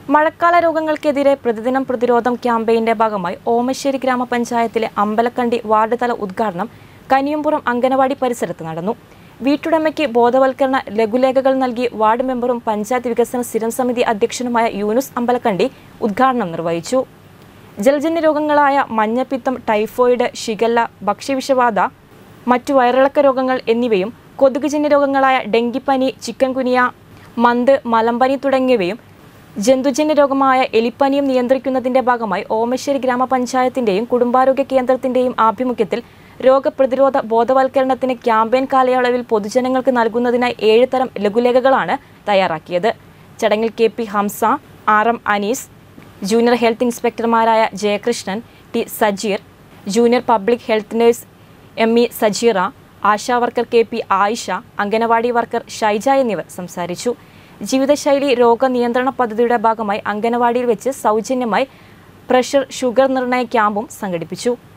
മഴക്കാല രോഗങ്ങൾക്കെതിരെ പ്രതിദിനം പ്രതിരോധം ക്യാമ്പയിന്റെ ഭാഗമായി ഓമശ്ശേരി ഗ്രാമപഞ്ചായത്തിലെ അമ്പലക്കണ്ടി വാർഡ് തല ഉദ്ഘാടനം കനിയമ്പുറം അങ്കനവാടി പരിസരത്ത് നടന്നു വീട്ടുടമയ്ക്ക് ബോധവൽക്കരണ ലഘുലേഖകൾ നൽകി വാർഡ് മെമ്പറും പഞ്ചായത്ത് വികസന സ്ഥിരം സമിതി അധ്യക്ഷനുമായ യൂനുസ് അമ്പലക്കണ്ടി ഉദ്ഘാടനം നിർവഹിച്ചു ജലജന്യ രോഗങ്ങളായ മഞ്ഞപ്പിത്തം ടൈഫോയിഡ് ഷിഗല്ല ഭക്ഷ്യവിഷബാധ മറ്റു വയറിളക്ക രോഗങ്ങൾ എന്നിവയും കൊതുകുജന്യ രോഗങ്ങളായ ഡെങ്കിപ്പനി ചിക്കൻ കുനിയ മന്ത് മലമ്പനി തുടങ്ങിയവയും ജന്തുജന്യ രോഗമായ എലിപ്പനിയും നിയന്ത്രിക്കുന്നതിന്റെ ഭാഗമായി ഓമശ്ശേരി ഗ്രാമപഞ്ചായത്തിന്റെയും കുടുംബാരോഗ്യ കേന്ദ്രത്തിന്റെയും ആഭിമുഖ്യത്തിൽ രോഗപ്രതിരോധ ബോധവൽക്കരണത്തിന് ക്യാമ്പയിൻ കാലയളവിൽ പൊതുജനങ്ങൾക്ക് നൽകുന്നതിനായി ഏഴ് തരം ലഘുലേഖകളാണ് തയ്യാറാക്കിയത് ചടങ്ങിൽ K P Hamsa R M Anees junior health ഇൻസ്പെക്ടർമാരായ Jayakrishnan T Sajeer junior public health nurse M E Sajeera ASHA worker K P Ayisha anganwadi worker Shaija എന്നിവർ സംസാരിച്ചു ജീവിതശൈലി രോഗനിയന്ത്രണ പദ്ധതിയുടെ ഭാഗമായി അംഗനവാടിയിൽ വെച്ച് സൗജന്യമായി പ്രഷർ ഷുഗർ നിർണയ ക്യാമ്പും സംഘടിപ്പിച്ചു